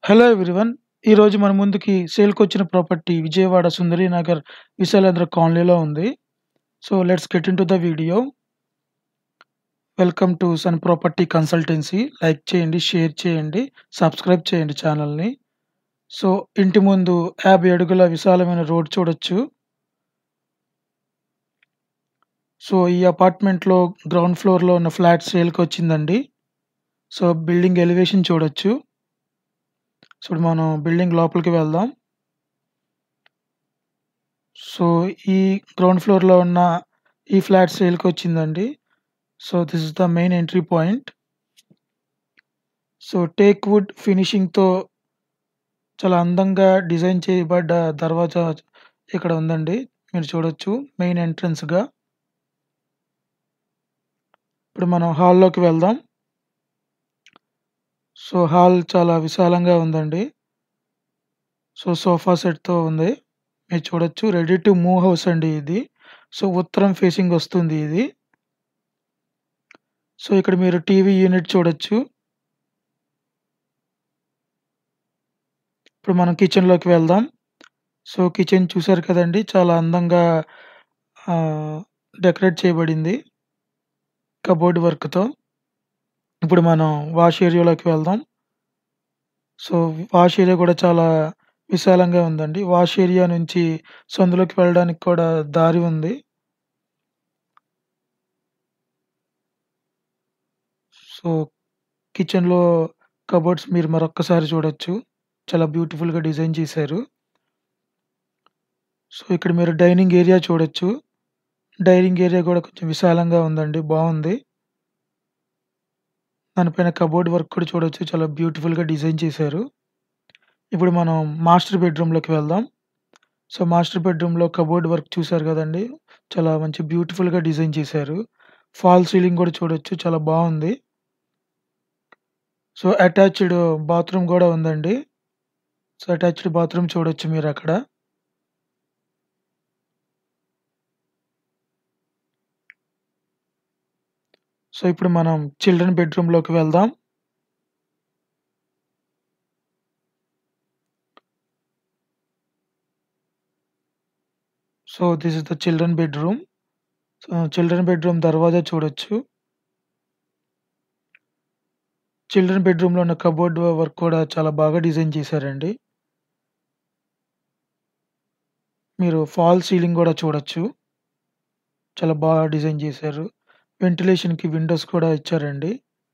Hello everyone. ఈరోజు మన ముందుకి సేల్‌కొచ్చిన ప్రాపర్టీ విజయవాడ సుందరీనగర్ విశాలాంధ్ర కాలనీలో ఉంది. So, let's get into the video. Welcome to Sun Property Consultancy. Like చేయండి, షేర్ చేయండి, సబ్స్క్రైబ్ చేయండి ఛానెల్‌ని. సో, ఇంటి ముందు 50 అడుగుల విశాలమైన రోడ్ చూడొచ్చు. సో, ఈ అపార్ట్మెంట్‌లో గ్రౌండ్ ఫ్లోర్‌లో ఉన్న ఫ్లాట్ సేల్‌కొచ్చిందండి. సో, బిల్డింగ్ ఎలివేషన్ చూడొచ్చు. సో, ఇప్పుడు మనం బిల్డింగ్ లోపలికి వెళ్దాం. సో, ఈ గ్రౌండ్ ఫ్లోర్‌లో ఉన్న ఈ ఫ్లాట్ సేల్‌కొచ్చిందండి. So, this is the main entry point. So, teak wood ఫినిషింగ్‌తో చాలా అందంగా డిజైన్ చేయబడ్డ దర్వాజా ఇక్కడ ఉందండి. మీరు చూడొచ్చు మెయిన్ ఎంట్రన్స్‌గా. ఇప్పుడు మనం హాల్‌లోకి వెళ్దాం. సో, హాల్ చాలా విశాలంగా ఉందండి. సో, సోఫా సెట్‌తో ఉంది. మీరు చూడొచ్చు రెడీ టు మూవ్ హౌస్ అండి ఇది. సో, ఉత్తరం ఫేసింగ్ వస్తుంది ఇది. సో, ఇక్కడ మీరు టీవీ యూనిట్ చూడొచ్చు. ఇప్పుడు మనం కిచెన్‌లోకి వెళ్దాం. సో, కిచెన్ చూసారు కదండీ! చాలా అందంగా ఆహ్, డెకరేట్ చేయబడింది. కబోర్డ్ వర్క్‌తో. ఇప్పుడు మనం వాష్ ఏరియాలోకి వెళ్దాం. సో, వాష్ ఏరియా కూడా చాలా విశాలంగా ఉందండి. వాష్ ఏరియా నుంచి సందులోకి వెళ్ళడానికి కూడా దారి ఉంది. సో, కిచెన్‌లో కబోర్డ్స్ మీరు మరొక్కసారి చూడొచ్చు. చాలా బ్యూటిఫుల్‌గా డిజైన్ చేశారు. సో, ఇక్కడ మీరు డైనింగ్ ఏరియా చూడొచ్చు. డైనింగ్ ఏరియా కూడా కొంచెం విశాలంగా ఉందండి. బావుంది. దానిపైన కబోర్డ్ వర్క్ కూడా చూడొచ్చు. చాలా బ్యూటిఫుల్‌గా డిజైన్ చేశారు. ఇప్పుడు మనం మాస్టర్ బెడ్‌రూమ్‌లోకి వెళ్దాం. సో, మాస్టర్ బెడ్‌రూమ్‌లో కబోర్డ్ వర్క్ చూసారు కదండీ! చాలా మంచి బ్యూటిఫుల్‌గా డిజైన్ చేశారు. ఫాల్ సీలింగ్ కూడా చూడొచ్చు. చాలా బావుంది. సో, అటాచ్డ్ బాత్రూమ్ కూడా ఉందండి. సో, అటాచ్డ్ బాత్రూమ్ చూడొచ్చు మీరక్కడ. సో, ఇప్పుడు మనం చిల్డ్రన్ బెడ్‌రూమ్‌లోకి వెళ్దాం. So, this is the children bedroom. So, children bedroom దర్వాజా చూడొచ్చు. చిల్డ్రన్ బెడ్‌రూమ్‌లో ఉన్న కబోర్డ్ వర్క్ కూడా చాలా బాగా డిజైన్ చేశారండి. మీరు ఫాల్ సీలింగ్ కూడా చూడొచ్చు. చాలా బాగా డిజైన్ చేశారు. వెంటిలేషన్‌కి విండోస్ కూడా ఇచ్చారండి.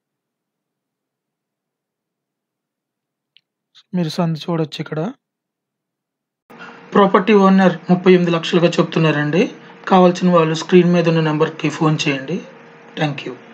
మీరు సందు చూడొచ్చు ఇక్కడ. ప్రాపర్టీ ఓనర్ 38 లక్షలుగా చెప్తున్నారండి. కావాల్సిన వాళ్ళు స్క్రీన్ మీద ఉన్న నంబర్‌కి ఫోన్ చేయండి. Thank you.